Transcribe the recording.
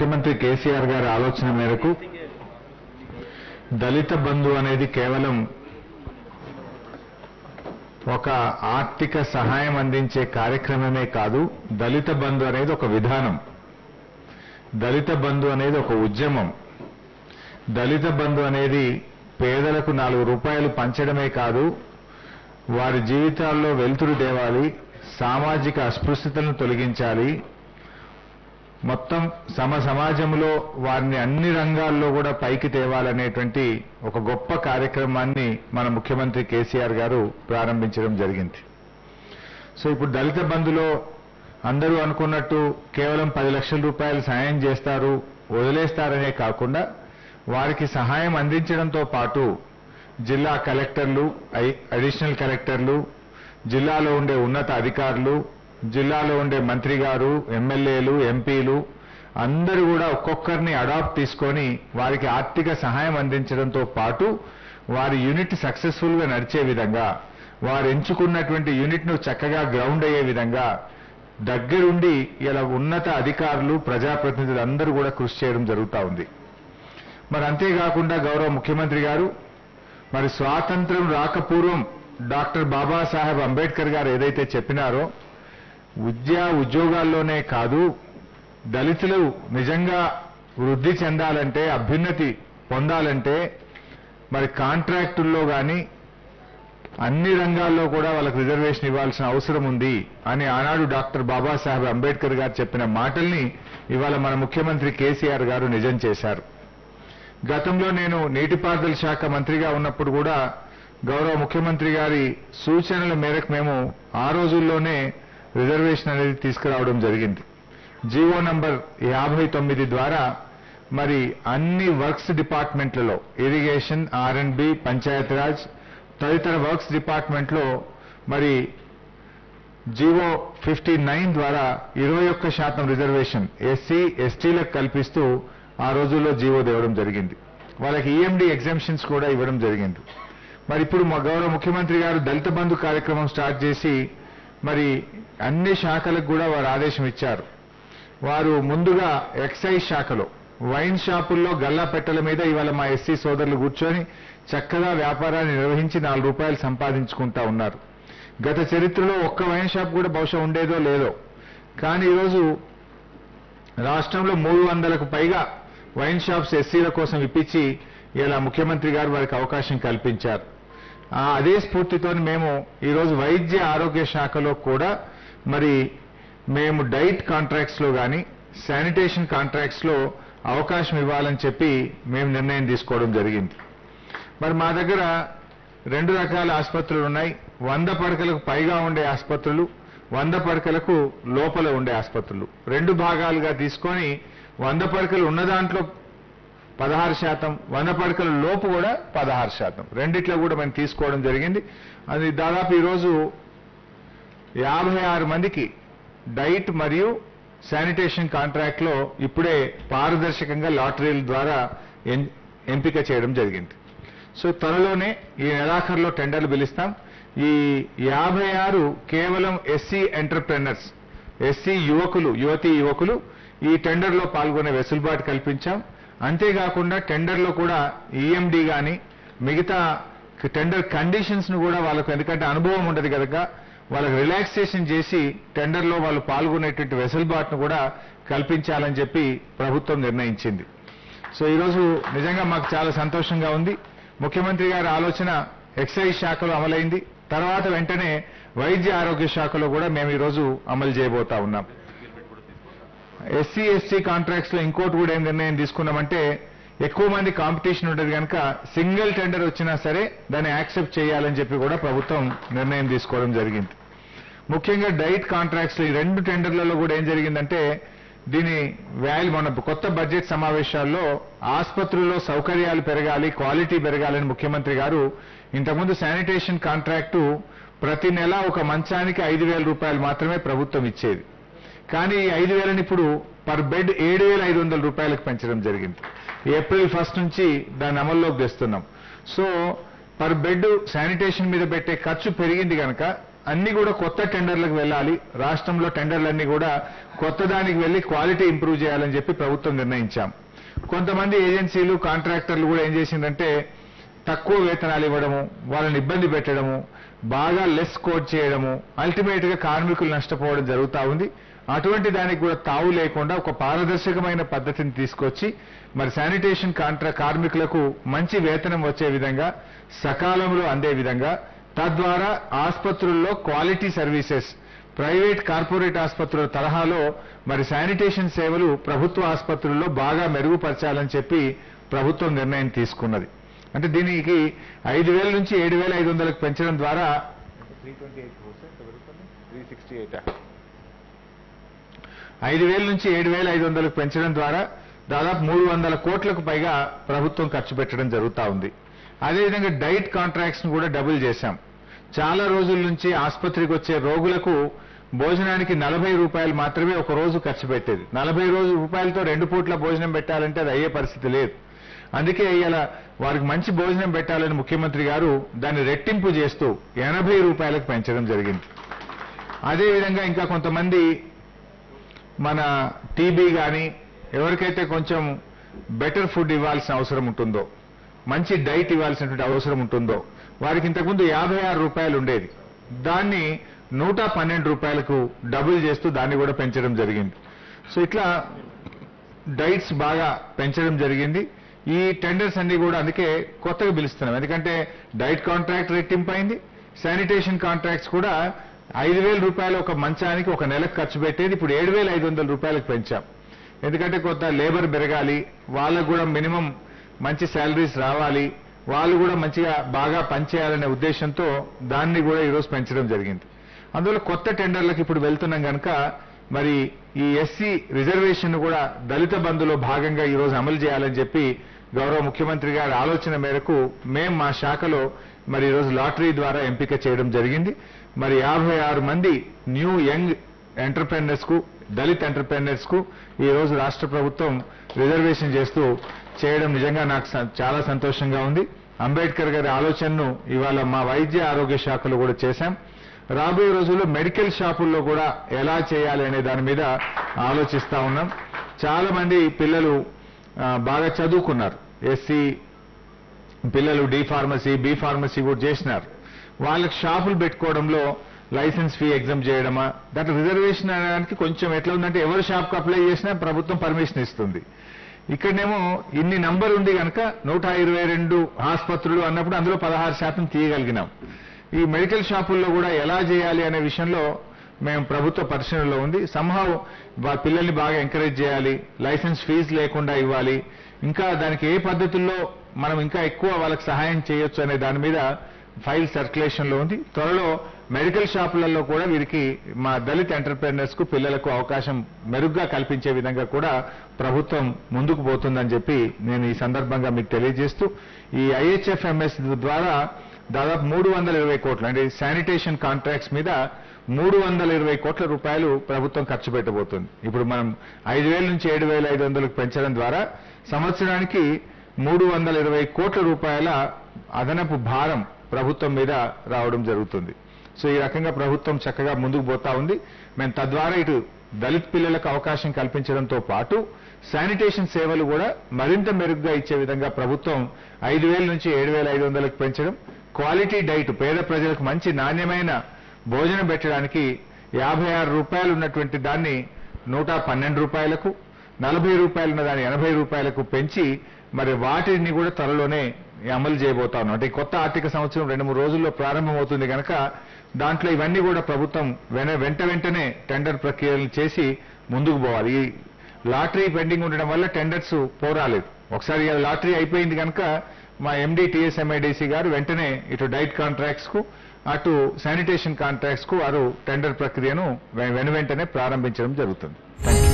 ముఖ్యమంత్రి కేసీఆర్ గారి ఆలోచన మేరకు దళిత బంధు అనేది కేవలం ఒక ఆర్థిక సహాయం అందించే కార్యక్రమమే కాదు దళిత బంధు అనేది ఒక విధానం దళిత బంధు అనేది ఒక ఉద్యమం దళిత బంధు అనేది పేదలకు నాలుగు రూపాయలు పంచడమే కాదు వారి జీవితాల్లో వెలుతురు తేవాలి సామాజిక అస్పృశ్యతలను తొలగించాలి మొత్తం సమ సమాజంలో వారిని అన్ని రంగాల్లో కూడా పైకి తేవాలనేటువంటి ఒక గొప్ప కార్యక్రమాన్ని మన ముఖ్యమంత్రి కేసీఆర్ గారు ప్రారంభించడం జరిగింది సో ఇప్పుడు దళిత బంధులో అందరూ అనుకున్నట్టు కేవలం పది లక్షల రూపాయలు సాయం చేస్తారు వదిలేస్తారనే కాకుండా వారికి సహాయం అందించడంతో పాటు జిల్లా కలెక్టర్లు ఐ- అడిషనల్ కలెక్టర్లు జిల్లాలో ఉండే ఉన్నత అధికారులు జిల్లాలో ఉండే మంత్రి గారు ఎమ్మెల్యేలు ఎంపీలు అందరూ కూడా ఒక్కొక్కరిని అడాప్ట్ తీసుకొని వారికి ఆర్థిక సహాయం అందించడంతో పాటు వారి యూనిట్ సక్సెస్ఫుల్ గా నడిచే విధంగా వారు ఎంచుకున్నటువంటి యూనిట్ ను చక్కగా గ్రౌండ్ అయ్యే విధంగా దగ్గరుండి ఇలా ఉన్నత అధికారులు ప్రజాప్రతినిధులు అందరూ కూడా కృషి చేయడం జరుగుతూ ఉంది మరి అంతేకాకుండా గౌరవ ముఖ్యమంత్రి గారు మరి స్వాతంత్రం రాకపూర్వం డాక్టర్ బాబాసాహెబ్ అంబేద్కర్ గారు ఏదైతే చెప్పినారో విద్యా ఉద్యోగాల్లోనే కాదు దళితులు నిజంగా వృద్ధి చెందాలంటే అభ్యున్నతి పొందాలంటే మరి కాంట్రాక్టుల్లో కానీ అన్ని రంగాల్లో కూడా వాళ్ళకి రిజర్వేషన్ ఇవ్వాల్సిన అవసరం ఉంది అని ఆనాడు డాక్టర్ బాబాసాహెబ్ అంబేద్కర్ గారు చెప్పిన మాటల్ని ఇవాళ మన ముఖ్యమంత్రి కేసీఆర్ గారు నిజం చేశారు గతంలో నేను నీటిపారుదల శాఖ మంత్రిగా ఉన్నప్పుడు కూడా గౌరవ ముఖ్యమంత్రి గారి సూచనల మేరకు మేము ఆ రోజుల్లోనే రిజర్వేషన్ అనేది తీసుకురావడం జరిగింది జీవో నంబర్ యాభై తొమ్మిది ద్వారా మరి అన్ని వర్క్స్ డిపార్ట్మెంట్లలో irrigation R and B Panchayati Raj తదితర వర్క్స్ డిపార్ట్మెంట్లో మరి జీవో ఫిఫ్టీ నైన్ ద్వారా ఇరవై ఒక్క శాతం రిజర్వేషన్ ఎస్సీ ఎస్టీలకు కల్పిస్తూ ఆ రోజుల్లో జీవో తేవడం జరిగింది వాళ్ళకి ఈఎండి ఎగ్జామ్షన్స్ కూడా ఇవ్వడం జరిగింది మరి ఇప్పుడు మా గౌరవ ముఖ్యమంత్రి గారు దళిత బంధు కార్యక్రమం స్టార్ట్ చేసి మరి అన్ని శాఖలకు కూడా వారు ఆదేశం ఇచ్చారు వారు ముందుగా ఎక్సైజ్ శాఖలో వైన్ షాపుల్లో గల్లా పెట్టెల మీద ఇవాళ మా ఎస్సీ సోదరులు కూర్చొని చక్కగా వ్యాపారాన్ని నిర్వహించి నాలుగు రూపాయలు సంపాదించుకుంటా ఉన్నారు గత చరిత్రలో ఒక్క వైన్ షాప్ కూడా బహుశా ఉండేదో లేదో కానీ ఈరోజు రాష్ట్రంలో మూడు వందలకు పైగా వైన్ షాప్స్ ఎస్సీల కోసం ఇప్పించి ఇలా ముఖ్యమంత్రి గారు వారికి అవకాశం కల్పించారు ఆ అదే స్ఫూర్తితో మేము ఈరోజు వైద్య ఆరోగ్య శాఖలో కూడా మరి మేము డైట్ కాంట్రాక్ట్స్ లో కానీ శానిటేషన్ కాంట్రాక్ట్స్ లో అవకాశం ఇవ్వాలని చెప్పి మేము నిర్ణయం తీసుకోవడం జరిగింది మరి మా దగ్గర రెండు రకాల ఆసుపత్రులు ఉన్నాయి వంద పడకలకు పైగా ఉండే ఆసుపత్రులు వంద పడకలకు లోపల ఉండే ఆసుపత్రులు రెండు భాగాలుగా తీసుకొని వంద పడకలు ఉన్న దాంట్లో పదహారు శాతం వంద పడకల లోపు కూడా పదహారు శాతం రెండిట్లో కూడా మేము తీసుకోవడం జరిగింది అది దాదాపు ఈరోజు యాభై ఆరు మందికి డైట్ మరియు శానిటేషన్ కాంట్రాక్ట్ లో ఇప్పుడే పారదర్శకంగా లాటరీల ద్వారా ఎన్- ఎంపిక చేయడం జరిగింది సో త్వరలోనే ఈ నెలాఖరులో టెండర్లు పిలుస్తాం ఈ యాభై ఆరు కేవలం ఎస్సీ ఎంటర్ప్రెనర్స్ ఎస్సీ యువకులు యువతీ యువకులు ఈ టెండర్లో పాల్గొనే వెసులుబాటు కల్పించాం అంతేకాకుండా టెండర్లో కూడా ఈఎండి గాని మిగతా టెండర్ కండిషన్స్ ను కూడా వాళ్ళకు ఎందుకంటే అనుభవం ఉండదు కనుక వాళ్ళకి రిలాక్సేషన్ చేసి టెండర్లో వాళ్ళు పాల్గొనేటువంటి వెసులుబాటును కూడా కల్పించాలని చెప్పి ప్రభుత్వం నిర్ణయించింది సో ఈరోజు నిజంగా మాకు చాలా సంతోషంగా ఉంది ముఖ్యమంత్రి గారి ఆలోచన ఎక్సైజ్ శాఖలో అమలైంది తర్వాత వెంటనే వైద్య ఆరోగ్య శాఖలో కూడా మేము ఈరోజు అమలు చేయబోతా ఉన్నాం ఎస్సీ ఎస్టీ కాంట్రాక్ట్స్ లో ఇంకోటి కూడా ఏం నిర్ణయం తీసుకున్నామంటే ఎక్కువ మంది కాంపిటీషన్ ఉండదు కనుక సింగిల్ టెండర్ వచ్చినా సరే దాన్ని యాక్సెప్ట్ చేయాలని చెప్పి కూడా ప్రభుత్వం నిర్ణయం తీసుకోవడం జరిగింది ముఖ్యంగా డైట్ కాంట్రాక్ట్స్ ఈ రెండు టెండర్లలో కూడా ఏం జరిగిందంటే దీని వాల్యూ మన కొత్త బడ్జెట్ సమావేశాల్లో ఆసుపత్రుల్లో సౌకర్యాలు పెరగాలి క్వాలిటీ పెరగాలని ముఖ్యమంత్రి గారు ఇంతకుముందు శానిటేషన్ కాంట్రాక్టు ప్రతి నెల ఒక మంచానికి ఐదు వేల రూపాయలు మాత్రమే ప్రభుత్వం ఇచ్చేది కానీ ఈ ఐదు వేలని ఇప్పుడు పర్ బెడ్ ఏడు వేల ఐదు వందల రూపాయలకు పెంచడం జరిగింది ఏప్రిల్ ఫస్ట్ నుంచి దాన్ని అమల్లోకి తెస్తున్నాం సో పర్ బెడ్ శానిటేషన్ మీద పెట్టే ఖర్చు పెరిగింది కనుక అన్ని కూడా కొత్త టెండర్లకు వెళ్ళాలి రాష్ట్రంలో టెండర్లన్నీ కూడా కొత్త దానికి వెళ్ళి క్వాలిటీ ఇంప్రూవ్ చేయాలని చెప్పి ప్రభుత్వం నిర్ణయించాం కొంతమంది ఏజెన్సీలు కాంట్రాక్టర్లు కూడా ఏం చేసిందంటే తక్కువ వేతనాలు ఇవ్వడము వాళ్ళని ఇబ్బంది పెట్టడము బాగా లెస్ కోట్ చేయడము అల్టిమేట్ గా కార్మికులు నష్టపోవడం జరుగుతా ఉంది అటువంటి దానికి కూడా తావు లేకుండా ఒక పారదర్శకమైన పద్ధతిని తీసుకొచ్చి మరి శానిటేషన్ కాంట్రా కార్మికులకు మంచి వేతనం వచ్చే విధంగా సకాలంలో అందే విధంగా తద్వారా ఆసుపత్రుల్లో క్వాలిటీ సర్వీసెస్ ప్రైవేట్ కార్పొరేట్ ఆసుపత్రుల తరహాలో మరి శానిటేషన్ సేవలు ప్రభుత్వ ఆసుపత్రుల్లో బాగా మెరుగుపరచాలని చెప్పి ప్రభుత్వం నిర్ణయం తీసుకున్నది అంటే దీనికి ఐదు వేల నుంచి ఏడు వేల ఐదు వందలకు పెంచడం ద్వారా ఐదు వేల నుంచి ఏడు వేల ఐదు వందలకు పెంచడం ద్వారా దాదాపు మూడు వందల కోట్లకు పైగా ప్రభుత్వం ఖర్చు పెట్టడం జరుగుతా ఉంది అదేవిధంగా డైట్ కాంట్రాక్ట్స్ ను కూడా డబుల్ చేశాం చాలా రోజుల నుంచి ఆసుపత్రికి వచ్చే రోగులకు భోజనానికి నలభై రూపాయలు మాత్రమే ఒక రోజు ఖర్చు పెట్టేది నలభై రోజు రూపాయలతో రెండు పూట్ల భోజనం పెట్టాలంటే అది అయ్యే పరిస్థితి లేదు అందుకే ఇవాళ వారికి మంచి భోజనం పెట్టాలని ముఖ్యమంత్రి గారు దాన్ని రెట్టింపు చేస్తూ ఎనభై రూపాయలకు పెంచడం జరిగింది అదేవిధంగా ఇంకా కొంతమంది మన టీబీ కానీ ఎవరికైతే కొంచెం బెటర్ ఫుడ్ ఇవ్వాల్సిన అవసరం ఉంటుందో మంచి డైట్ ఇవ్వాల్సినటువంటి అవసరం ఉంటుందో వారికి ఇంతకుముందు యాభై ఆరు రూపాయలు ఉండేది దాన్ని నూట పన్నెండు రూపాయలకు డబుల్ చేస్తూ దాన్ని కూడా పెంచడం జరిగింది సో ఇట్లా డైట్స్ బాగా పెంచడం జరిగింది ఈ టెండర్స్ అన్ని కూడా అందుకే కొత్తగా పిలుస్తున్నాం ఎందుకంటే డైట్ కాంట్రాక్ట్ రెట్టింపు అయింది శానిటేషన్ కాంట్రాక్ట్స్ కూడా ఐదు వేల రూపాయలు ఒక మంచానికి ఒక నెలకు ఖర్చు పెట్టేది ఇప్పుడు ఏడు వేల ఐదు వందల రూపాయలకు పెంచాం ఎందుకంటే కొంత లేబర్ పెరగాలి వాళ్ళకు కూడా మినిమం మంచి శాలరీస్ రావాలి వాళ్ళు కూడా మంచిగా బాగా పనిచేయాలనే ఉద్దేశంతో దాన్ని కూడా ఈరోజు పెంచడం జరిగింది అందువల్ల కొత్త టెండర్లకు ఇప్పుడు వెళ్తున్నాం కనుక మరి ఈ ఎస్సీ రిజర్వేషన్ కూడా దళిత బంధులో భాగంగా ఈ రోజు అమలు చేయాలని చెప్పి గౌరవ ముఖ్యమంత్రి గారి ఆలోచన మేరకు మేం మా శాఖలో మరి ఈరోజు లాటరీ ద్వారా ఎంపిక చేయడం జరిగింది మరి యాభై ఆరు మంది న్యూ యంగ్ ఎంటర్ప్రెనర్స్ కు దళిత్ ఎంటర్ప్రెనర్స్ కు ఈ రోజు రాష్ట్ర ప్రభుత్వం రిజర్వేషన్ చేస్తూ చేయడం నిజంగా నాకు స- చాలా సంతోషంగా ఉంది అంబేద్కర్ గారి ఆలోచనను ఇవాళ మా వైద్య ఆరోగ్య శాఖలో కూడా చేశాం రాబోయే రోజుల్లో మెడికల్ షాపుల్లో కూడా ఎలా చేయాలి అనే దాని మీద ఆలోచిస్తా ఉన్నాం చాలా మంది పిల్లలు ఆ, బాగా చదువుకున్నారు ఎస్సీ పిల్లలు డి ఫార్మసీ బి ఫార్మసీ కూడా చేసినారు వాళ్ళకి షాపులు పెట్టుకోవడంలో లైసెన్స్ ఫీ ఎగ్జామ్ చేయడమా దాంట్లో రిజర్వేషన్ అనడానికి కొంచెం ఎట్లా ఉందంటే ఎవరు షాప్కి అప్లై చేసినా ప్రభుత్వం పర్మిషన్ ఇస్తుంది ఇక్కడనేమో ఇన్ని నంబర్ ఉంది కనుక నూట ఇరవై రెండు ఆసుపత్రులు అన్నప్పుడు అందులో పదహారు శాతం తీయగలిగినాం ఈ మెడికల్ షాపుల్లో కూడా ఎలా చేయాలి అనే విషయంలో మేము ప్రభుత్వ పరిశీలనలో ఉంది సంహవ్ పిల్లల్ని బాగా ఎంకరేజ్ చేయాలి లైసెన్స్ ఫీజు లేకుండా ఇవ్వాలి ఇంకా దానికి ఏ పద్ధతుల్లో మనం ఇంకా ఎక్కువ వాళ్ళకి సహాయం చేయొచ్చు అనే దాని మీద ఫైల్ సర్క్యులేషన్ లో ఉంది త్వరలో మెడికల్ షాపులలో కూడా వీరికి మా దళిత్ ఎంటర్ప్రెనర్స్ కు పిల్లలకు అవకాశం మెరుగ్గా కల్పించే విధంగా కూడా ప్రభుత్వం ముందుకు పోతుందని చెప్పి నేను ఈ సందర్భంగా మీకు తెలియజేస్తూ ఈ ఐహెచ్ఎఫ్ఎంఎస్ ద్వారా దాదాపు మూడు వందల ఇరవై కోట్లు అంటే శానిటేషన్ కాంట్రాక్ట్స్ మీద మూడు వందల ఇరవై కోట్ల రూపాయలు ప్రభుత్వం ఖర్చు పెట్టబోతుంది ఇప్పుడు మనం ఐదు వేల నుంచి ఏడు వేల ఐదు వందలకు పెంచడం ద్వారా సంవత్సరానికి మూడు వందల ఇరవై కోట్ల రూపాయల అదనపు భారం ప్రభుత్వం మీద రావడం జరుగుతుంది సో ఈ రకంగా ప్రభుత్వం చక్కగా ముందుకు పోతా ఉంది మేము తద్వారా ఇటు దళిత్ పిల్లలకు అవకాశం కల్పించడంతో పాటు శానిటేషన్ సేవలు కూడా మరింత మెరుగ్గా ఇచ్చే విధంగా ప్రభుత్వం ఐదు వేల నుంచి ఏడు వేల ఐదు వందలకు పెంచడం క్వాలిటీ డైట్ పేద ప్రజలకు మంచి నాణ్యమైన భోజనం పెట్టడానికి యాభై ఆరు రూపాయలు ఉన్నటువంటి దాన్ని నూట పన్నెండు రూపాయలకు నలభై రూపాయలు ఉన్న దాన్ని ఎనభై రూపాయలకు పెంచి మరి వాటిని కూడా త్వరలోనే అమలు చేయబోతా ఉన్నాం అంటే ఈ కొత్త ఆర్థిక సంవత్సరం రెండు మూడు రోజుల్లో ప్రారంభమవుతుంది కనుక దాంట్లో ఇవన్నీ కూడా ప్రభుత్వం వెన వెంట వెంటనే టెండర్ ప్రక్రియలు చేసి ముందుకు పోవాలి ఈ లాటరీ పెండింగ్ ఉండడం వల్ల టెండర్స్ పోరాలేదు ఒకసారి ఇవాళ లాటరీ అయిపోయింది కనుక మా ఎండి టీఎస్ఎంఐడిసి గారు వెంటనే ఇటు డైట్ కాంట్రాక్ట్స్ కు అటు శానిటేషన్ కాంట్రాక్ట్స్ కు వారు టెండర్ ప్రక్రియను వె- వెను వెంటనే ప్రారంభించడం జరుగుతుంది థ్యాంక్ యూ